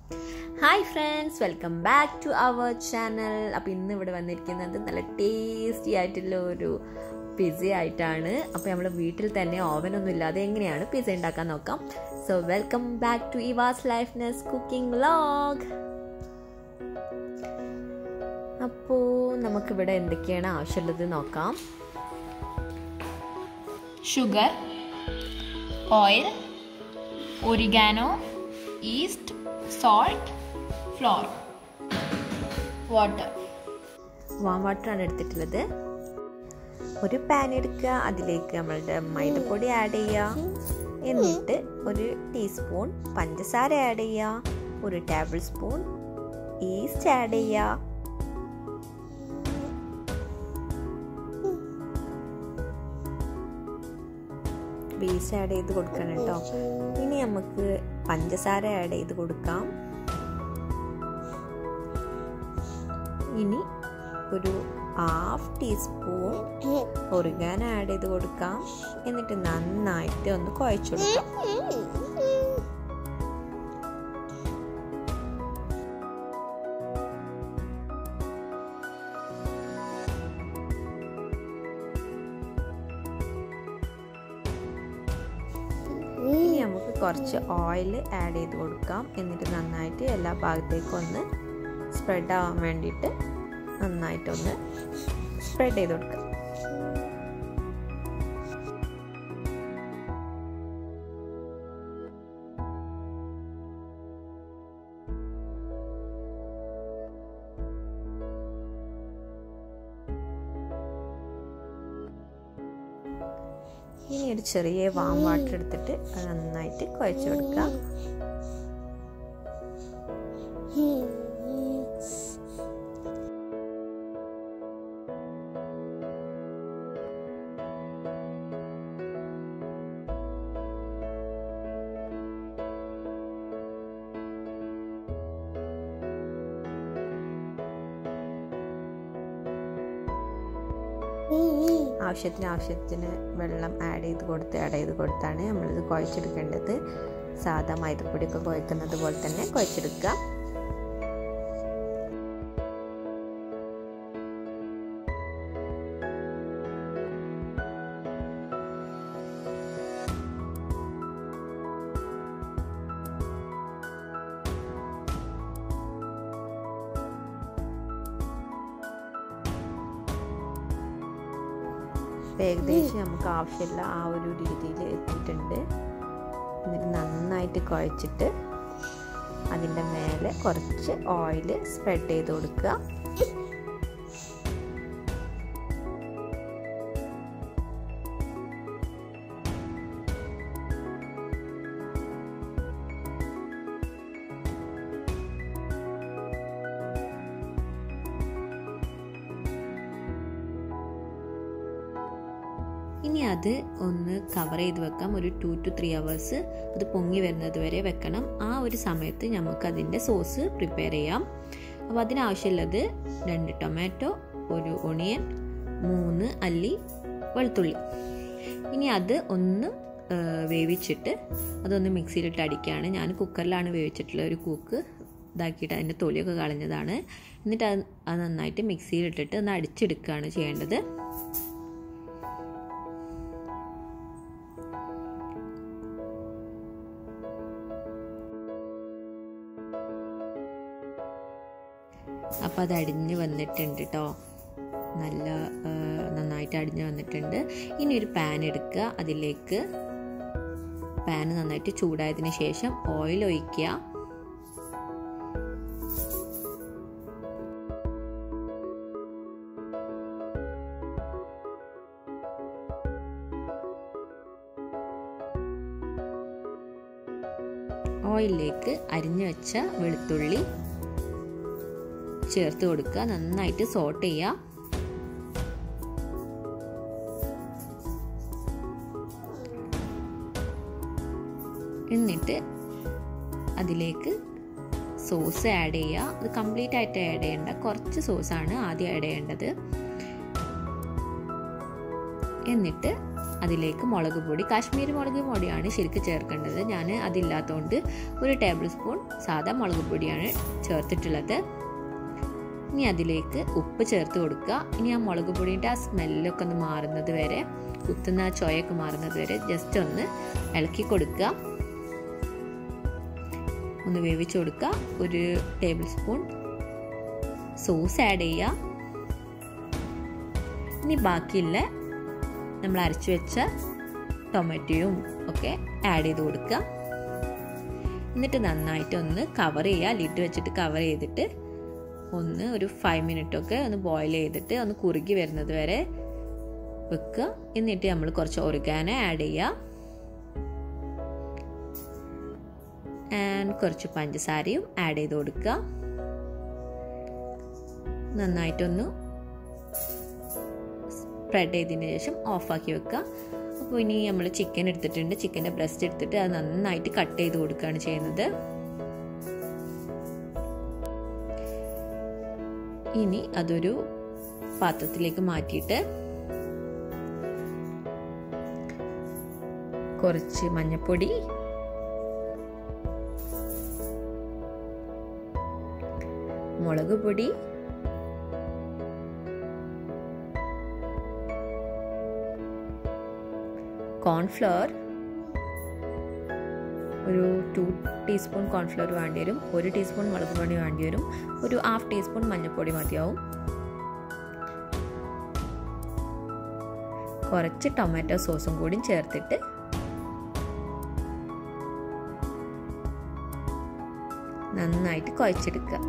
Hi friends welcome back to our channel അപ്പോൾ ഇന്ന് ഇവിടെ വന്നിരിക്കുന്നത് നല്ല ടേസ്റ്റി ആയിട്ടുള്ള ഒരു പിസ്സ ആയിട്ടാണ് അപ്പോൾ നമ്മൾ വീട്ടിൽ തന്നെ ഓവനൊന്നും ഇല്ലാതെ എങ്ങനെയാണ് പിസ്സ ഉണ്ടാക്കാൻ നോക്കാം so welcome back to Eva's lifeness cooking vlog അപ്പോൾ നമുക്കിവിടെ എന്തൊക്കെയാണ് ആവശ്യമുള്ളത് നോക്കാം sugar, oil, oregano, yeast, salt, flour, water. Warm വാട്ടറാണ് എടുത്തിട്ടുള്ളത് ഒരു പാൻ എടുക്കുക അതിലേക്ക് നമ്മളുടെ മൈദപ്പൊടി ആഡ് ചെയ്യുക എന്നിട്ട് ഒരു ടീസ്പൂൺ പഞ്ചസാര ആഡ് ചെയ്യുക ഒരു ടേബിൾ സ്പൂൺ ഈസ്റ്റ് ആഡ് ചെയ്യുക ഈസ്റ്റ് ആഡ് ചെയ്ത് കൊടുക്കണം കേട്ടോ ഇനി നമുക്ക് പഞ്ചസാര ആഡ് ചെയ്ത് കൊടുക്കാം ഇനി ഒരു ഹാഫ് ടീസ്പൂൺ ഒറിഗാൻ ആഡ് ചെയ്ത് കൊടുക്കാം എന്നിട്ട് നന്നായിട്ട് ഒന്ന് കുഴച്ചു കൊടുക്കാം ഇനി നമുക്ക് കുറച്ച് ഓയിൽ ആഡ് ചെയ്ത് കൊടുക്കാം എന്നിട്ട് നന്നായിട്ട് എല്ലാ ഭാഗത്തേക്കും ഒന്ന് സ്പ്രെഡ് ആവാൻ വേണ്ടിയിട്ട് നന്നായിട്ടൊന്ന് സ്പ്രെഡ് ചെയ്ത് കൊടുക്കാം ഇനി ഒരു ചെറിയ വാം വാട്ടർ എടുത്തിട്ട് അത് നന്നായിട്ട് കുഴച്ച് കൊടുക്കുക ആവശ്യത്തിന് ആവശ്യത്തിന് വെള്ളം ആഡ് ചെയ്ത് കൊടുത്ത് ആഡ് ചെയ്ത് കൊടുത്താണ് നമ്മളിത് കുഴച്ചെടുക്കേണ്ടത് സാധാ മൈദപ്പൊടിയൊക്കെ കുഴക്കുന്നത് പോലെ തന്നെ കുഴച്ചെടുക്കുക ഏകദേശം നമുക്ക് ആവശ്യമുള്ള ആ ഒരു രീതിയിൽ എത്തിയിട്ടുണ്ട് എന്നിട്ട് നന്നായിട്ട് കുഴച്ചിട്ട് അതിൻ്റെ മേലെ കുറച്ച് ഓയിൽ സ്പ്രെഡ് ചെയ്ത് കൊടുക്കുക ഇനി അത് ഒന്ന് കവർ ചെയ്ത് വെക്കാം ഒരു ടു ടു ത്രീ അവേഴ്സ് അത് പൊങ്ങി വരുന്നത് വരെ വെക്കണം ആ ഒരു സമയത്ത് നമുക്ക് അതിൻ്റെ സോസ് പ്രിപ്പയർ ചെയ്യാം അപ്പോൾ അതിനാവശ്യമുള്ളത് രണ്ട് ടൊമാറ്റോ ഒരു ഒണിയൻ മൂന്ന് അല്ലി വെളുത്തുള്ളി ഇനി അത് ഒന്ന് വേവിച്ചിട്ട് അതൊന്ന് മിക്സിയിലിട്ട് അടിക്കുകയാണ് ഞാൻ കുക്കറിലാണ് വേവിച്ചിട്ടുള്ള ഒരു കൂക്ക് ഇതാക്കിയിട്ട് അതിൻ്റെ തൊലിയൊക്കെ കളഞ്ഞതാണ് എന്നിട്ട് അത് അത് നന്നായിട്ട് മിക്സിയിലിട്ടിട്ട് ഒന്ന് അടിച്ചെടുക്കുകയാണ് ചെയ്യേണ്ടത് അപ്പോൾ അത് അടിഞ്ഞ് വന്നിട്ടുണ്ട് കേട്ടോ നല്ല നന്നായിട്ട് അടിഞ്ഞ് വന്നിട്ടുണ്ട് ഇനി ഒരു പാൻ എടുക്കുക അതിലേക്ക് പാൻ നന്നായിട്ട് ചൂടായതിന് ശേഷം ഓയിൽ ഒഴിക്കുക ഓയിലിലേക്ക് അരിഞ്ഞു വെച്ച വെളുത്തുള്ളി ചേർത്ത് കൊടുക്കുക നന്നായിട്ട് സോട്ട് ചെയ്യുക എന്നിട്ട് അതിലേക്ക് സോസ് ആഡ് ചെയ്യുക അത് കംപ്ലീറ്റ് ആയിട്ട് ആഡ് ചെയ്യേണ്ട കുറച്ച് സോസാണ് ആദ്യം ആഡ് ചെയ്യേണ്ടത് എന്നിട്ട് അതിലേക്ക് മുളക് പൊടി കാശ്മീരി മുളക് പൊടിയാണ് ശരിക്കും ചേർക്കേണ്ടത് ഞാൻ അതില്ലാത്തതുകൊണ്ട് ഒരു ടേബിൾ സ്പൂൺ സാധാ മുളക് പൊടിയാണ് ചേർത്തിട്ടുള്ളത് ഇനി അതിലേക്ക് ഉപ്പ് ചേർത്ത് കൊടുക്കുക ഇനി ആ മുളക് പൊടിയുടെ ആ സ്മെല്ലൊക്കെ ഒന്ന് മാറുന്നത് വരെ കുത്തുന്ന ആ ചൊയൊക്കെ മാറുന്നത് വരെ ജസ്റ്റ് ഒന്ന് ഇളക്കി കൊടുക്കുക ഒന്ന് വേവിച്ച് കൊടുക്കുക ഒരു ടേബിൾ സ്പൂൺ സോസ് ആഡ് ചെയ്യുക ഇനി ബാക്കിയുള്ള നമ്മൾ അരച്ചു വെച്ച ടൊമാറ്റോയും ഒക്കെ ആഡ് ചെയ്ത് കൊടുക്കുക എന്നിട്ട് നന്നായിട്ട് ഒന്ന് കവർ ചെയ്യുക ലിഡ് വെച്ചിട്ട് കവർ ചെയ്തിട്ട് ഒന്ന് ഒരു ഫൈവ് മിനിറ്റൊക്കെ ഒന്ന് ബോയിൽ ചെയ്തിട്ട് ഒന്ന് കുറുകി വരുന്നത് വരെ വെക്കുക എന്നിട്ട് നമ്മൾ കുറച്ച് ഒറിഗാനോ ആഡ് ചെയ്യുക ആൻഡ് കുറച്ച് പഞ്ചസാരയും ആഡ് ചെയ്ത് കൊടുക്കുക നന്നായിട്ടൊന്ന് സ്പ്രെഡ് ചെയ്തതിന് ശേഷം ഓഫാക്കി വെക്കുക അപ്പോൾ ഇനി നമ്മൾ ചിക്കൻ എടുത്തിട്ടുണ്ട് ചിക്കൻ്റെ ബ്രസ്റ്റ് എടുത്തിട്ട് അത് നന്നായിട്ട് കട്ട് ചെയ്ത് കൊടുക്കുകയാണ് ചെയ്യുന്നത് ഇനി അതൊരു പാത്രത്തിലേക്ക് മാറ്റിയിട്ട് കുറച്ച് മഞ്ഞൾപ്പൊടി മുളക് പൊടി കോൺഫ്ലവർ ഒരു ടു ടീസ്പൂൺ കോൺഫ്ലവർ വേണ്ടി വരും ഒരു ടീസ്പൂൺ മുളക് പൊടി വേണ്ടി വരും ഒരു ഹാഫ് ടീസ്പൂൺ മഞ്ഞൾപ്പൊടി മതിയാവും കുറച്ച് ടൊമാറ്റോ സോസും കൂടി ചേർത്തിട്ട് നന്നായിട്ട് കുഴച്ചെടുക്കുക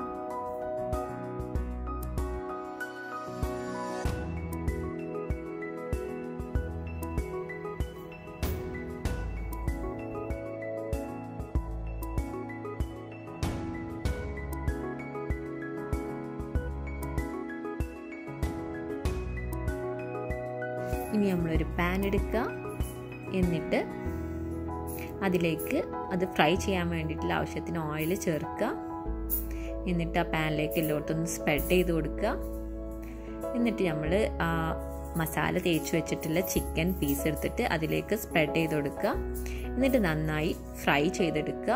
ഇനി നമ്മളൊരു പാൻ എടുക്കുക എന്നിട്ട് അതിലേക്ക് അത് ഫ്രൈ ചെയ്യാൻ വേണ്ടിയിട്ടുള്ള ആവശ്യത്തിന് ഓയിൽ ചേർക്കുക എന്നിട്ട് ആ പാനിലേക്ക് എല്ലായിടത്തൊന്ന് സ്പ്രെഡ് ചെയ്ത് കൊടുക്കുക എന്നിട്ട് നമ്മൾ ആ മസാല തേച്ച് വെച്ചിട്ടുള്ള ചിക്കൻ പീസ് എടുത്തിട്ട് അതിലേക്ക് സ്പ്രെഡ് ചെയ്ത് കൊടുക്കുക എന്നിട്ട് നന്നായി ഫ്രൈ ചെയ്തെടുക്കുക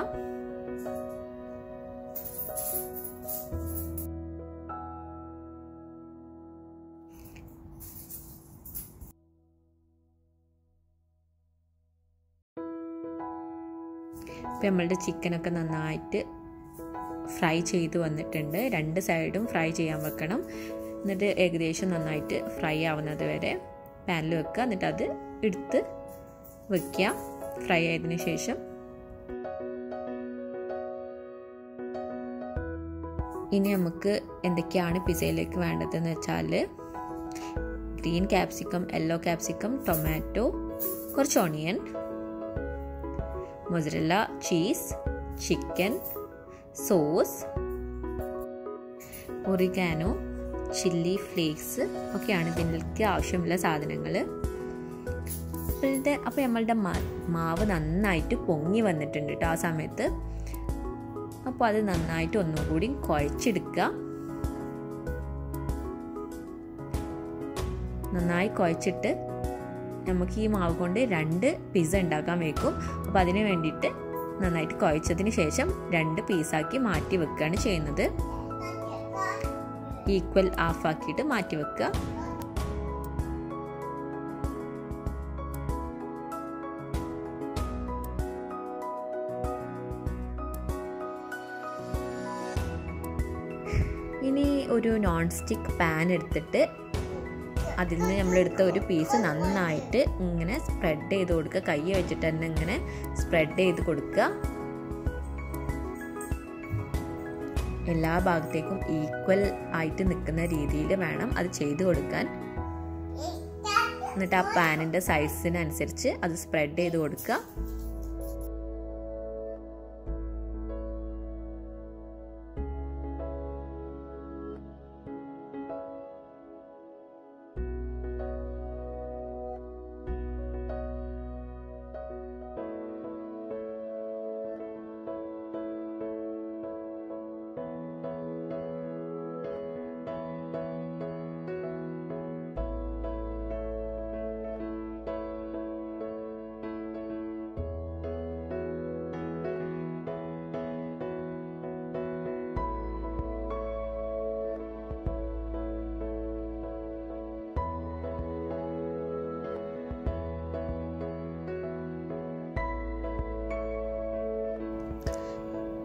ഇപ്പം നമ്മളുടെ ചിക്കനൊക്കെ നന്നായിട്ട് ഫ്രൈ ചെയ്ത് വന്നിട്ടുണ്ട് രണ്ട് സൈഡും ഫ്രൈ ചെയ്യാൻ വെക്കണം എന്നിട്ട് ഏകദേശം നന്നായിട്ട് ഫ്രൈ ആവുന്നത് വരെ പാനിൽ വെക്കുക എന്നിട്ട് അത് എടുത്ത് വെക്കുക ഫ്രൈ ആയതിനു ശേഷം ഇനി നമുക്ക് എന്തൊക്കെയാണ് പിസയിലേക്ക് വേണ്ടതെന്ന് വെച്ചാൽ green capsicum yellow capsicum tomato കുറച്ച് onion mozzarella cheese chicken sauce oregano chilli flakes ഒക്കെയാണ് ഇതിലേക്ക് ആവശ്യമുള്ള സാധനങ്ങൾ ഇപ്പോഴത്തെ അപ്പോൾ നമ്മളുടെ മാവ് നന്നായിട്ട് പൊങ്ങി വന്നിട്ടുണ്ട് കേട്ടോ ആ സമയത്ത് അപ്പോൾ അത് നന്നായിട്ട് ഒന്നും കൂടി കുഴച്ചെടുക്കുക നന്നായി കുഴച്ചിട്ട് നമുക്ക് ഈ മാവ് കൊണ്ട് രണ്ട് പിസ്സ ഉണ്ടാക്കാൻ വെക്കും അപ്പോൾ അതിന് വേണ്ടിയിട്ട് നന്നായിട്ട് കുഴച്ചതിന് ശേഷം രണ്ട് പീസാക്കി മാറ്റി വെക്കുകയാണ് ചെയ്യുന്നത് ഈക്വൽ ഹാഫ് ആക്കിയിട്ട് മാറ്റി വെക്കുക ഇനി ഒരു നോൺ സ്റ്റിക്ക് പാൻ എടുത്തിട്ട് അതിൽ നിന്ന് നമ്മളെടുത്ത ഒരു പീസ് നന്നായിട്ട് ഇങ്ങനെ സ്പ്രെഡ് ചെയ്ത് കൊടുക്കുക കൈ വെച്ചിട്ട് തന്നെ ഇങ്ങനെ സ്പ്രെഡ് ചെയ്ത് കൊടുക്കുക എല്ലാ ഭാഗത്തേക്കും ഈക്വൽ ആയിട്ട് നിൽക്കുന്ന രീതിയിൽ വേണം അത് ചെയ്ത് കൊടുക്കാൻ എന്നിട്ട് ആ പാനിൻ്റെ സൈസിനനുസരിച്ച് അത് സ്പ്രെഡ് ചെയ്ത് കൊടുക്കുക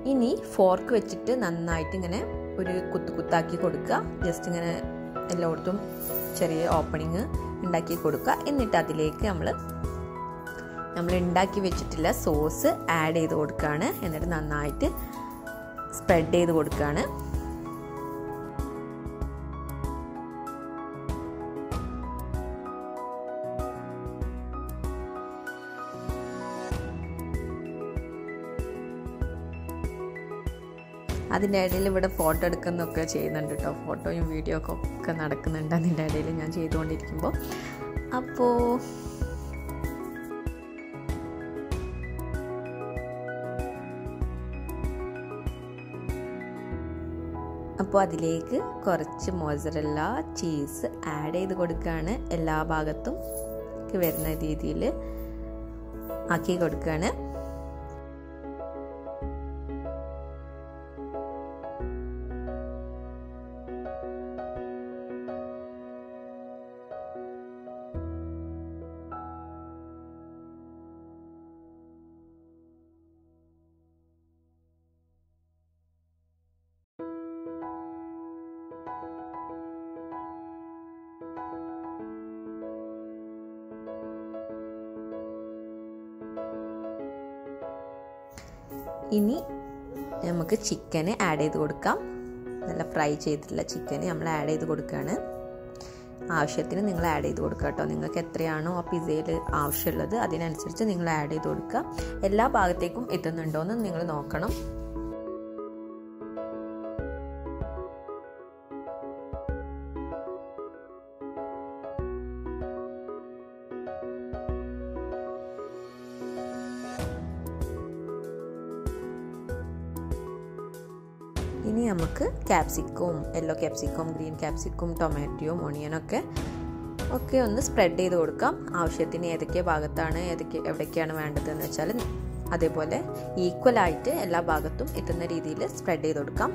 ഇനി ഫോർക്ക് വെച്ചിട്ട് നന്നായിട്ട് ഇങ്ങനെ ഒരു കുത്തു കുത്താക്കി കൊടുക്കുക ജസ്റ്റ് ഇങ്ങനെ എല്ലായിടത്തും ചെറിയ ഓപ്പണിങ് ഉണ്ടാക്കി കൊടുക്കുക എന്നിട്ട് അതിലേക്ക് നമ്മൾ നമ്മൾ ഉണ്ടാക്കി വെച്ചിട്ടുള്ള സോസ് ആഡ് ചെയ്ത് കൊടുക്കുകയാണ് എന്നിട്ട് നന്നായിട്ട് സ്പ്രെഡ് ചെയ്ത് കൊടുക്കുകയാണ് അതിൻ്റെ ഇടയിൽ ഇവിടെ ഫോട്ടോ എടുക്കുന്നൊക്കെ ചെയ്യുന്നുണ്ട് കേട്ടോ ഫോട്ടോയും വീഡിയോ ഒക്കെ ഒക്കെ നടക്കുന്നുണ്ട് അതിൻ്റെ ഇടയിൽ ഞാൻ ചെയ്തുകൊണ്ടിരിക്കുമ്പോൾ അപ്പോൾ അപ്പോൾ അതിലേക്ക് കുറച്ച് മോസറല്ല ചീസ് ആഡ് ചെയ്ത് കൊടുക്കുകയാണ് എല്ലാ ഭാഗത്തും വരുന്ന രീതിയിൽ ആക്കി കൊടുക്കുകയാണ് ഇനി നമുക്ക് ചിക്കന് ആഡ് ചെയ്ത് കൊടുക്കാം നല്ല ഫ്രൈ ചെയ്തിട്ടുള്ള ചിക്കന് നമ്മൾ ആഡ് ചെയ്ത് കൊടുക്കുകയാണ് ആവശ്യത്തിന് നിങ്ങൾ ആഡ് ചെയ്ത് കൊടുക്കുക കേട്ടോ നിങ്ങൾക്ക് എത്രയാണോ ആ പിസയിൽ ആവശ്യമുള്ളത് അതിനനുസരിച്ച് നിങ്ങൾ ആഡ് ചെയ്ത് കൊടുക്കുക എല്ലാ ഭാഗത്തേക്കും എത്തുന്നുണ്ടോ എന്ന് നിങ്ങൾ നോക്കണം ഇനി നമുക്ക് ക്യാപ്സിക്കവും യെല്ലോ ക്യാപ്സിക്കവും ഗ്രീൻ ക്യാപ്സിക്കവും ടൊമാറ്റോയും ഒണിയനൊക്കെ ഒക്കെ ഒന്ന് സ്പ്രെഡ് ചെയ്ത് കൊടുക്കാം ആവശ്യത്തിന് ഏതൊക്കെ ഭാഗത്താണ് ഏതൊക്കെ എവിടേക്കാണ് വേണ്ടതെന്ന് വെച്ചാൽ അതേപോലെ ഈക്വലായിട്ട് എല്ലാ ഭാഗത്തും എത്തുന്ന രീതിയിൽ സ്പ്രെഡ് ചെയ്ത് കൊടുക്കാം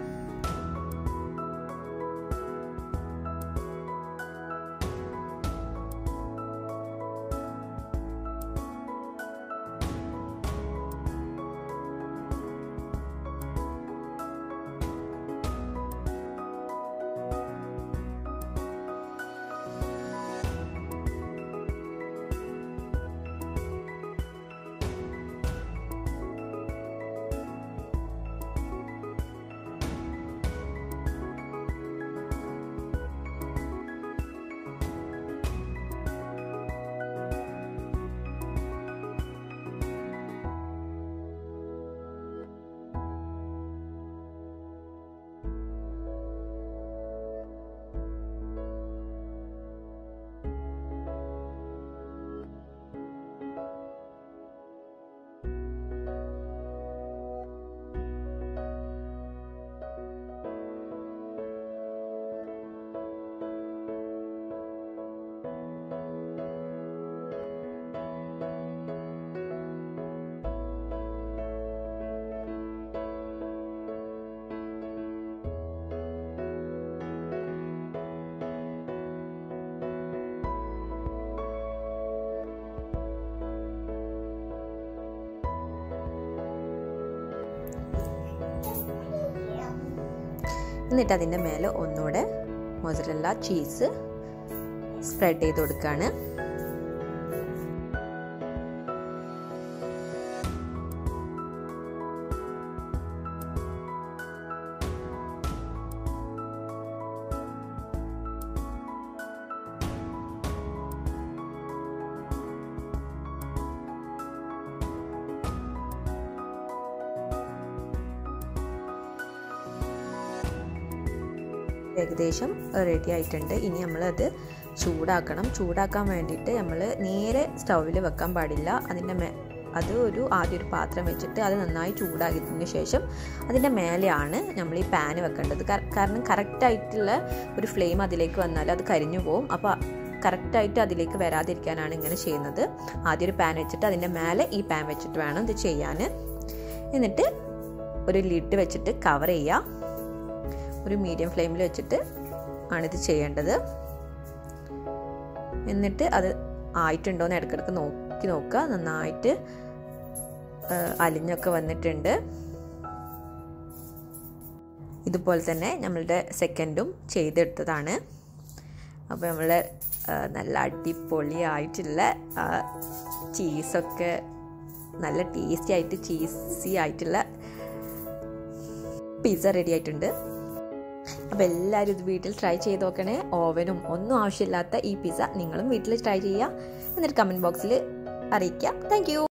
എന്നിട്ട് അതിൻ്റെ മേലെ ഒന്നുകൂടെ മൊസറല്ല ചീസ് സ്പ്രെഡ് ചെയ്ത് കൊടുക്കുകയാണ് ഏകദേശം റെഡി ആയിട്ടുണ്ട് ഇനി നമ്മളത് ചൂടാക്കണം ചൂടാക്കാൻ വേണ്ടിയിട്ട് നമ്മൾ നേരെ സ്റ്റൗവിൽ വെക്കാൻ പാടില്ല അതിൻ്റെ മേ അത് ഒരു ആദ്യം ഒരു പാത്രം വെച്ചിട്ട് അത് നന്നായി ചൂടാക്കിയതിന് ശേഷം അതിൻ്റെ മേലെയാണ് നമ്മൾ ഈ പാന് വെക്കേണ്ടത് കാരണം കറക്റ്റായിട്ടുള്ള ഒരു ഫ്ലെയിം അതിലേക്ക് വന്നാൽ അത് കരിഞ്ഞു പോകും അപ്പോൾ കറക്റ്റായിട്ട് അതിലേക്ക് വരാതിരിക്കാനാണ് ഇങ്ങനെ ചെയ്യുന്നത് ആദ്യം ഒരു പാൻ വെച്ചിട്ട് അതിൻ്റെ മേലെ ഈ പാൻ വെച്ചിട്ട് വേണം ഇത് ചെയ്യാൻ എന്നിട്ട് ഒരു ലിഡ് വെച്ചിട്ട് കവർ ചെയ്യുക ഒരു മീഡിയം ഫ്ലെയിമിൽ വെച്ചിട്ട് ആണിത് ചെയ്യേണ്ടത് എന്നിട്ട് അത് ആയിട്ടുണ്ടോ എന്ന് ഇടയ്ക്കിടയ്ക്ക് നോക്കി നോക്കുക നന്നായിട്ട് അലിഞ്ഞൊക്കെ വന്നിട്ടുണ്ട് ഇതുപോലെ തന്നെ നമ്മളുടെ സെക്കൻഡും ചെയ്തെടുത്തതാണ് അപ്പോൾ നമ്മൾ നല്ല അടിപൊളിയായിട്ടുള്ള ചീസൊക്കെ നല്ല ടേസ്റ്റി ആയിട്ട് ചീസി ആയിട്ടുള്ള പിസ്സ റെഡി ആയിട്ടുണ്ട് അപ്പോൾ എല്ലാവരും ഇത് വീട്ടിൽ ട്രൈ ചെയ്ത് നോക്കണേ ഓവനും ഒന്നും ആവശ്യമില്ലാത്ത ഈ പിസ്സ നിങ്ങളും വീട്ടിൽ ട്രൈ ചെയ്യുക എന്നിട്ട് കമൻറ്റ് ബോക്സിൽ അറിയിക്കുക താങ്ക്